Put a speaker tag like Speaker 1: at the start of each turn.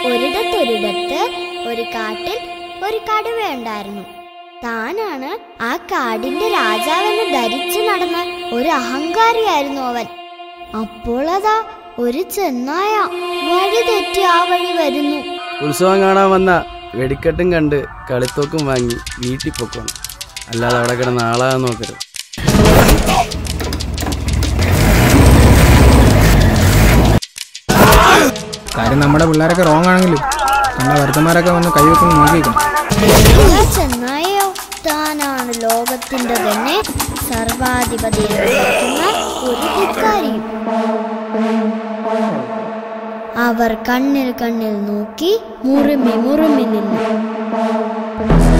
Speaker 1: ഒരിടത്തൊരിടത്ത് ഒരു കാട്ടിൽ ഒരു കടുവയുണ്ടായിരുന്നു താനാണ് ആ കാടിന്റെ രാജാവെന്ന് ധരിച്ചു നടന്ന ഒരു അഹങ്കാരിയായിരുന്നു അവൻ അപ്പോൾ അതാ ഒരു ചെന്നായ വഴി തെറ്റി ആ വഴി വരുന്നു
Speaker 2: ഉത്സവം കാണാൻ വന്ന വെടിക്കെട്ടും കണ്ട് കളിത്തോക്കും വാങ്ങി വീട്ടിൽ പൊക്കണം അല്ലാതെ അവിടെ കിടന്ന് ആളാകാൻ നോക്കരുത്
Speaker 3: കാര്യം നമ്മുടെ പിള്ളേരൊക്കെ റോങ് ആണെങ്കിലും കണ്ട വരുത്തന്മാരൊക്കെ വന്ന് കൈവെക്കുന്നു നോക്കിയിരിക്കണം
Speaker 1: ആ ചെന്നായയോ താനാണ് ലോകത്തിന്റെ തന്നെ സർവാധിപതി ഒരു ധിക്കാരിയും അവർ കണ്ണിൽ കണ്ണിൽ നോക്കി മുറുമി മുറുമി നിന്നു